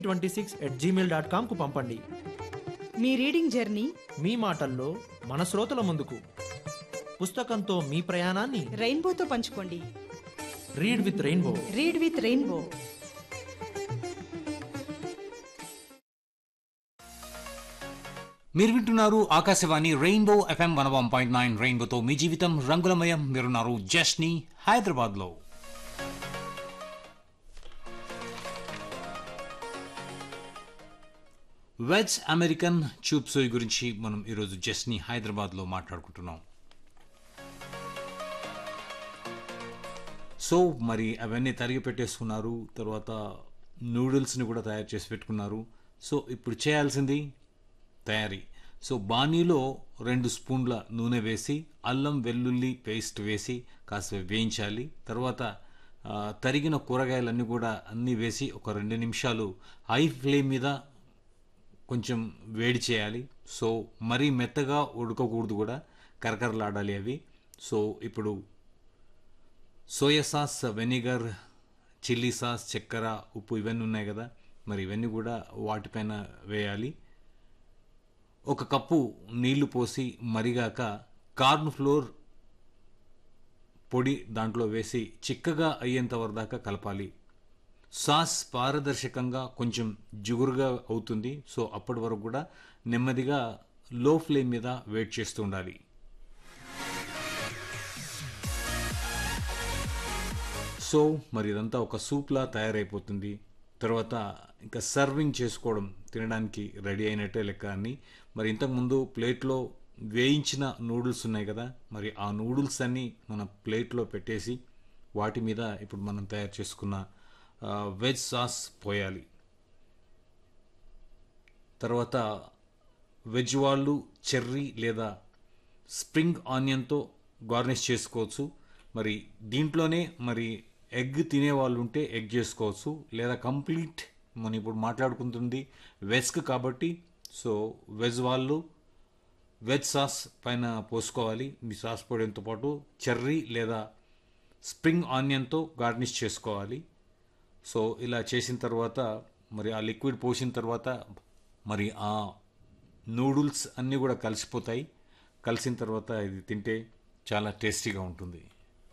twenty six at Gmail dot కామ్కు పంపండి మీ రీడింగ్ జర్నీ మీ మాటల్లో మన శ్రోతల ముందుకు పుస్తకంతో మీ ప్రయాణాన్ని రెయిన్బోతో పంచుకోండి read with rainbow read with rainbow మీరు వింటున్నారు Akashvani rainbow FM one one point nine రెయిన్బోతో మీ జీవితం రంగులమయం మీరున్నారు జస్ని హైదరాబాద్లో వెజ్ అమెరికన్ చూప్ సోయ్ గురించి మనం ఈరోజు జస్ని హైదరాబాద్లో మాట్లాడుకుంటున్నాం సో మరి అవన్నీ తరిగి పెట్టేసుకున్నారు తర్వాత నూడిల్స్ని కూడా తయారు చేసి పెట్టుకున్నారు సో ఇప్పుడు చేయాల్సింది తయారీ సో బాణీలో రెండు స్పూన్ల నూనె వేసి అల్లం వెల్లుల్లి పేస్ట్ వేసి కాస్త వేయించాలి తర్వాత ఆ, తరిగిన కూరగాయలన్నీ కూడా అన్నీ వేసి ఒక రెండు నిమిషాలు హై ఫ్లేమ్ మీద కొంచెం వేడి చేయాలి సో మరీ మెత్తగా ఉడకకూడదు కూడా కరకరలాడాలి అవి సో ఇప్పుడు soya sauce vinegar chilli sauce చక్కెర ఉప్పు ఇవన్నీ ఉన్నాయి కదా మరి ఇవన్నీ కూడా వాటిపైన వేయాలి ఒక కప్పు నీళ్లు పోసి మరిగాక కార్న్ ఫ్లోర్ పొడి దాంట్లో వేసి చిక్కగా అయ్యేంత వరకు దాకా కలపాలి సాస్ పారదర్శకంగా కొంచెం జిగురుగా అవుతుంది సో అప్పటి వరకు కూడా నెమ్మదిగా లో ఫ్లేమ్ మీద వెయిట్ చేస్తూ ఉండాలి సో మరి ఇదంతా ఒక సూప్లా తయారైపోతుంది తర్వాత ఇంకా సర్వింగ్ చేసుకోవడం తినడానికి రెడీ అయినట్టే లెక్క అని మరి ఇంతకుముందు ప్లేట్లో వేయించిన నూడిల్స్ ఉన్నాయి కదా మరి ఆ నూడిల్స్ అన్నీ మన ప్లేట్లో పెట్టేసి వాటి మీద ఇప్పుడు మనం తయారు చేసుకున్న ఆ, వెజ్ సాస్ పోయాలి తర్వాత వెజ్ వాళ్ళు చెర్రీ లేదా స్ప్రింగ్ ఆనియన్తో గార్నిష్ చేసుకోవచ్చు మరి దీంట్లోనే మరి ఎగ్ తినే వాళ్ళు ఉంటే ఎగ్ చేసుకోవచ్చు లేదా కంప్లీట్ మనం ఇప్పుడు మాట్లాడుకుంటుంది వెజ్క్ కాబట్టి సో వెజ్ వాళ్ళు వెజ్ సాస్ పైన పోసుకోవాలి మీ సాస్ పొడితో పాటు చెర్రీ లేదా స్ప్రింగ్ ఆనియన్తో గార్నిష్ చేసుకోవాలి సో ఇలా చేసిన తర్వాత మరి ఆ లిక్విడ్ పోసిన తర్వాత మరి ఆ నూడిల్స్ అన్నీ కూడా కలిసిపోతాయి కలిసిన తర్వాత ఇది తింటే చాలా టేస్టీగా ఉంటుంది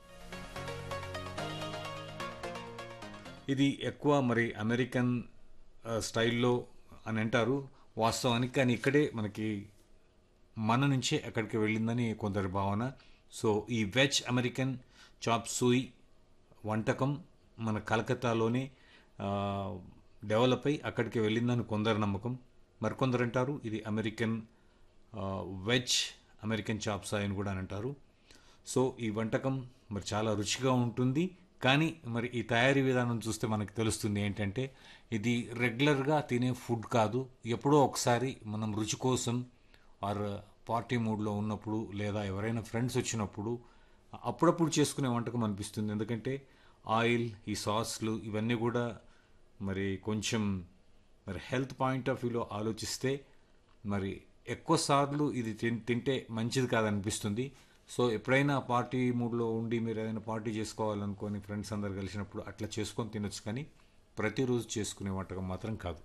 ఇది ఎక్కువ మరి అమెరికన్ ఆ, స్టైల్లో అని అంటారు వాస్తవానికి కానీ ఇక్కడే మనకి మన నుంచే అక్కడికి వెళ్ళిందని కొందరి భావన సో ఈ వెజ్ అమెరికన్ చాప్ సూయి వంటకం మన కలకత్తాలోనే ఆ, డెవలప్ అయి అక్కడికి వెళ్ళిందని కొందరు నమ్మకం మరికొందరు అంటారు ఇది అమెరికన్ ఆ, వెజ్ అమెరికన్ చాప్స్ అని కూడా అని అంటారు సో ఈ వంటకం మరి చాలా రుచిగా ఉంటుంది కానీ మరి ఈ తయారీ విధానం చూస్తే మనకి తెలుస్తుంది ఏంటంటే ఇది రెగ్యులర్గా తినే ఫుడ్ కాదు ఎప్పుడో ఒకసారి మనం రుచి కోసం ఆర్ పార్టీ మూడ్లో ఉన్నప్పుడు లేదా ఎవరైనా ఫ్రెండ్స్ వచ్చినప్పుడు అప్పుడప్పుడు చేసుకునే వంటకం అనిపిస్తుంది ఎందుకంటే ఆయిల్ ఈ సాస్లు ఇవన్నీ కూడా మరి కొంచెం మరి హెల్త్ పాయింట్ ఆఫ్ వ్యూలో ఆలోచిస్తే మరి ఎక్కువ సార్లు ఇది తిన్- తింటే మంచిది కాదనిపిస్తుంది సో ఎప్పుడైనా పార్టీ మూడ్లో ఉండి మీరు ఏదైనా పార్టీ చేసుకోవాలనుకొని ఫ్రెండ్స్ అందరు కలిసినప్పుడు అట్లా చేసుకొని తినొచ్చు కానీ ప్రతిరోజు చేసుకునే వంటకం మాత్రం కాదు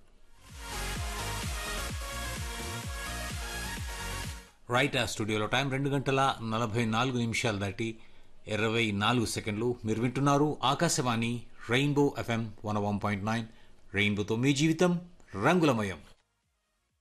రైట్ ఆ స్టూడియోలో టైం రెండు గంటల నలభై నాలుగు నిమిషాలు దాటి ఇరవై నాలుగు సెకండ్లు మీరు వింటున్నారు Akashvani rainbow FM one one point nine రెయిన్బోతో మీ జీవితం రంగులమయం